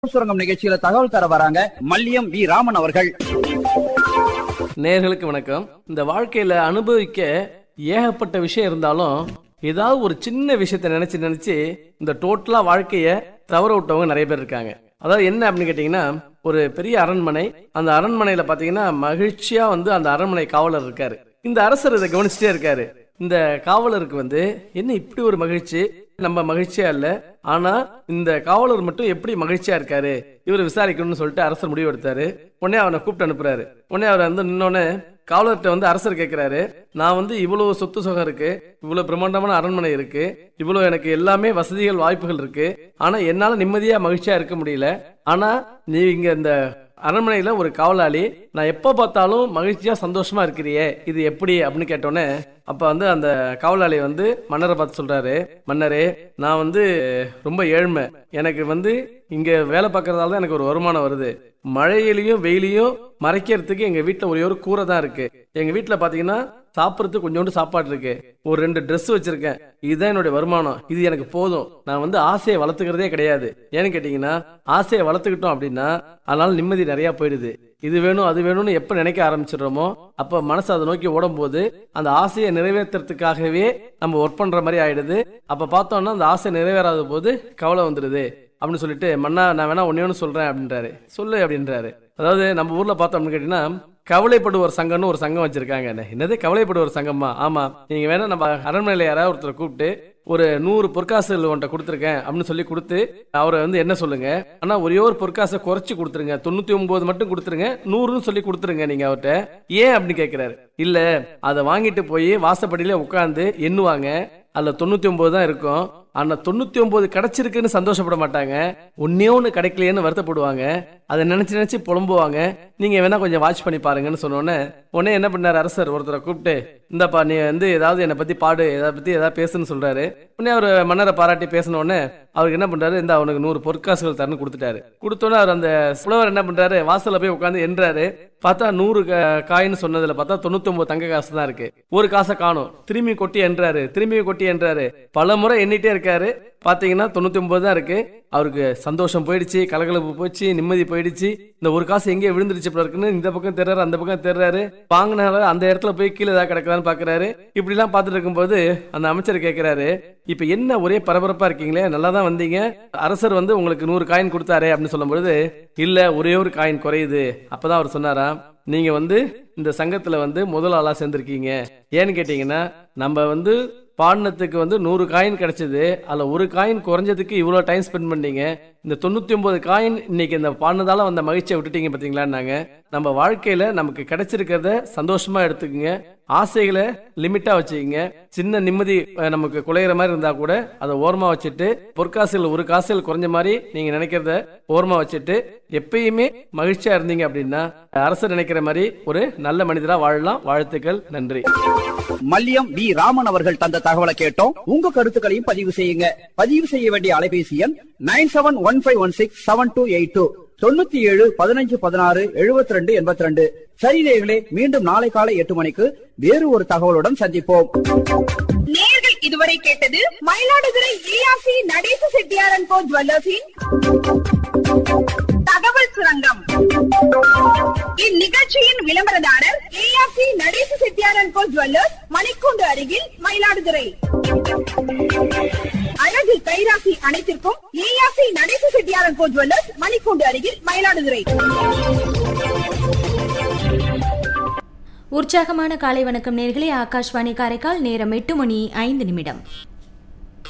சுரங்கம் நிகழ்ச்சியில தகவல் தர வராங்க மல்லியம் வி ராமன் அவர்கள் நேர்களுக்கு வணக்கம் இந்த வாழ்க்கையில அனுபவிக்க ஏகப்பட்ட விஷயம் இருந்தாலும் ஏதாவது ஒரு சின்ன விஷயத்த நினைச்சு நினைச்சு இந்த டோட்டலா வாழ்க்கைய தவற விட்டவங்க நிறைய பேர் இருக்காங்க அதாவது என்ன அப்படின்னு கேட்டீங்கன்னா ஒரு பெரிய அரண்மனை அந்த அரண்மனையில பாத்தீங்கன்னா மகிழ்ச்சியா வந்து அந்த அரண்மனை காவலர் இருக்காரு இந்த அரசர் இதை கவனிச்சுட்டே இருக்காரு இந்த காவலருக்கு வந்து என்ன இப்படி ஒரு மகிழ்ச்சி நம்ம மகிழ்ச்சியா இல்ல ஆனா இந்த காவலர் மட்டும் எப்படி மகிழ்ச்சியா இருக்காரு இவர் விசாரிக்கணும்னு சொல்லிட்டு அரசர் முடிவு எடுத்தாரு உடனே அவனை கூப்பிட்டு அனுப்புறாரு உடனே அவர் வந்து நின்னோடனே காவலர்கிட்ட வந்து அரசர் கேட்கிறாரு நான் வந்து இவ்வளவு சொத்து சுகம் இருக்கு இவ்வளவு பிரம்மாண்டமான அரண்மனை இருக்கு இவ்வளவு எனக்கு எல்லாமே வசதிகள் வாய்ப்புகள் இருக்கு ஆனா என்னால நிம்மதியா மகிழ்ச்சியா இருக்க முடியல ஆனா நீ இங்க இந்த அரண்மனையில ஒரு காவலாளி நான் எப்ப பார்த்தாலும் மகிழ்ச்சியா சந்தோஷமா இருக்கிறியே இது எப்படி அப்படின்னு கேட்டோன்னே அப்ப வந்து அந்த காவலாளி வந்து மன்னரை பார்த்து சொல்றாரு மன்னரே நான் வந்து ரொம்ப ஏழ்மை எனக்கு வந்து இங்க வேலை பார்க்கறதால தான் எனக்கு ஒரு வருமானம் வருது மழையிலையும் வெயிலையும் மறைக்கிறதுக்கு எங்க வீட்டுல ஒரே ஒரு கூரை தான் இருக்கு எங்க வீட்டுல பாத்தீங்கன்னா சாப்பிடறதுக்கு கொஞ்சோண்டு சாப்பாடு இருக்கு ஒரு ரெண்டு Dress வச்சிருக்கேன் இதுதான் என்னுடைய வருமானம் இது எனக்கு போதும் நான் வந்து ஆசையை வளர்த்துக்கிறதே கிடையாது ஏன்னு கேட்டீங்கன்னா ஆசையை வளர்த்துக்கிட்டோம் அப்படின்னா அதனால நிம்மதி நிறைய போயிடுது இது வேணும் அது வேணும்னு எப்ப நினைக்க ஆரம்பிச்சிடுறோமோ அப்ப மனசு அதை நோக்கி ஓடும் போது அந்த ஆசையை நிறைவேற்றுறதுக்காகவே நம்ம ஒர்க் பண்ற மாதிரி ஆயிடுது அப்ப பார்த்தோம்னா அந்த ஆசை நிறைவேறாத போது கவலை வந்துடுது அப்படின்னு சொல்லிட்டு மன்னா நான் வேணா ஒன்னே ஒன்று சொல்றேன் அப்படின்றாரு சொல்லு அப்படின்றாரு அதாவது நம்ம ஊர்ல பார்த்தோம்னு கேட்டீங்கன்னா கவலைப்படுவோர் சங்கம்னு ஒரு சங்கம் வச்சிருக்காங்க என்னது கவலைப்படுவோர் சங்கமா ஆமா நீங்க வேணா நம்ம அரண்மனையில யாராவது ஒருத்தரை கூப்பிட்டு ஒரு நூறு பொற்காசுகள் உன்ட்ட கொடுத்துருக்கேன் அப்படின்னு சொல்லி கொடுத்து அவரை வந்து என்ன சொல்லுங்க ஆனா ஒரே ஒரு பொற்காசை குறைச்சு கொடுத்துருங்க தொண்ணூத்தி ஒன்பது மட்டும் கொடுத்துருங்க நூறுன்னு சொல்லி கொடுத்துருங்க நீங்க அவர்கிட்ட ஏன் அப்படின்னு கேட்கிறாரு இல்ல அதை வாங்கிட்டு போய் வாசப்படியில உட்கார்ந்து எண்ணுவாங்க அதுல தொண்ணூத்தி ஒன்பது தான் இருக்கும் ஆனா தொண்ணூத்தி ஒன்பது கிடைச்சிருக்குன்னு சந்தோஷப்பட மாட்டாங்க ஒன்னே ஒண்ணு கிடைக்கலையேன்னு வருத்தப்படுவாங்க அதை நினைச்சு நினைச்சு புலம்புவாங்க நீங்க வேணா கொஞ்சம் வாட்ச் பண்ணி பாருங்கன்னு சொன்னோன்னே உடனே என்ன பண்ணாரு அரசர் ஒருத்தரை கூப்பிட்டு இந்தாப்பா நீ வந்து ஏதாவது என்னை பத்தி பாடு எதை பத்தி ஏதாவது பேசுன்னு சொல்றாரு உடனே அவர் மன்னரை பாராட்டி பேசின உடனே அவருக்கு என்ன பண்றாரு இந்த அவனுக்கு நூறு பொற்காசுகள் தரணும் கொடுத்துட்டாரு கொடுத்தோன்னே அவர் அந்த புலவர் என்ன பண்றாரு வாசல்ல போய் உட்காந்து எண்றாரு பார்த்தா நூறு கா- காயின்னு சொன்னதுல பார்த்தா தொண்ணூத்தி ஒன்பது தங்க காசு தான் இருக்கு ஒரு காசை காணும் திரும்பி கொட்டி என்றாரு திரும்பி கொட்டி என்றாரு பல முறை எண்ணிட்டே இருக்காரு பாத்தீங்கன்னா தொண்ணூத்தி ஒன்பது தான் இருக்கு அவருக்கு சந்தோஷம் போயிடுச்சு கலகலப்பு போச்சு நிம்மதி போயிடுச்சு இந்த ஒரு காசு எங்கேயோ விழுந்துருச்சு போல இருக்குன்னு இந்த பக்கம் தேர்றாரு அந்த பக்கம் தேர்றாரு வாங்கினால அந்த இடத்துல போய் கீழே ஏதாவது கிடக்குதான்னு பாக்குறாரு இப்படி எல்லாம் பார்த்துட்டு இருக்கும்போது அந்த அமைச்சர் கேட்கிறாரு இப்ப என்ன ஒரே பரபரப்பா இருக்கீங்களே நல்லா தான் வந்தீங்க அரசர் வந்து உங்களுக்கு நூறு காயின் கொடுத்தாரே அப்படின்னு சொல்லும்பொழுது இல்ல ஒரே ஒரு காயின் குறையுது அப்பதான் அவர் சொன்னாரா நீங்க வந்து இந்த சங்கத்துல வந்து முதல் ஆளா சேர்ந்திருக்கீங்க ஏன்னு கேட்டீங்கன்னா நம்ம வந்து பாடினத்துக்கு வந்து நூறு காயின் கிடைச்சது அதுல ஒரு காயின் குறைஞ்சதுக்கு இவ்வளவு டைம் ஸ்பெண்ட் பண்ணீங்க இந்த தொண்ணூத்தி ஒன்பது காயின் இன்னைக்கு இந்த பாடினதால வந்த மகிழ்ச்சியை விட்டுட்டீங்க பாத்தீங்களான்னாங்க நம்ம வாழ்க்கையில நமக்கு கிடைச்சிருக்கிறத சந்தோஷமா எடுத்துக்கங்க ஆசைகளை லிமிட்டா வச்சுக்கங்க சின்ன நிம்மதி அஹ், நமக்கு குலையிற மாதிரி இருந்தா கூட அதை ஓரமா வச்சுட்டு பொற்காசுகள் ஒரு காசுகள் குறைஞ்ச மாதிரி நீங்க நினைக்கிறத ஓரமா வச்சுட்டு எப்பயுமே மகிழ்ச்சியா இருந்தீங்க அப்படின்னா அரசர் நினைக்கிற மாதிரி ஒரு நல்ல மனிதரா வாழலாம் வாழ்த்துக்கள் நன்றி மல்லியம் வி ராமன் அவர்கள் தந்த தகவலை கேட்டோம் உங்க கருத்துக்களையும் பதிவு செய்யுங்க பதிவு செய்ய வேண்டிய அலைபேசி எண் nine seven one five one six seven two eight two தொண்ணூத்தி ஏழு பதினஞ்சு பதினாறு எழுபத்தி ரெண்டு எண்பத்தி ரெண்டு சரி நேயர்களே மீண்டும் நாளை காலை எட்டு மணிக்கு வேறு ஒரு தகவலுடன் சந்திப்போம் நேர்கள் இதுவரை கேட்டது மயிலாடுதுறை ஏஆர்சி நடேச செட்டியாரன் கோ ஜுவல்லர்ஸின் தகவல் சுரங்கம் இந்நிகழ்ச்சியின் விளம்பரதாரர் ஏஆர்சி நடேச செட்டியாரன் கோ ஜுவல்லர்ஸ் மணிக்கூண்டு அருகில் மயிலாடுதுறை அழகு கைராசி அனைத்திற்கும் ஏஆர்சி நடேச செட்டியாரன் கோ ஜுவல்லர்ஸ் மணிக்கூண்டு அருகில் மயிலாடுதுறை உற்சாகமான காலை வணக்கம் நேர்களே ஆகாஷ்வாணி காரைக்கால் நேரம் எட்டு மணி ஐந்து நிமிடம்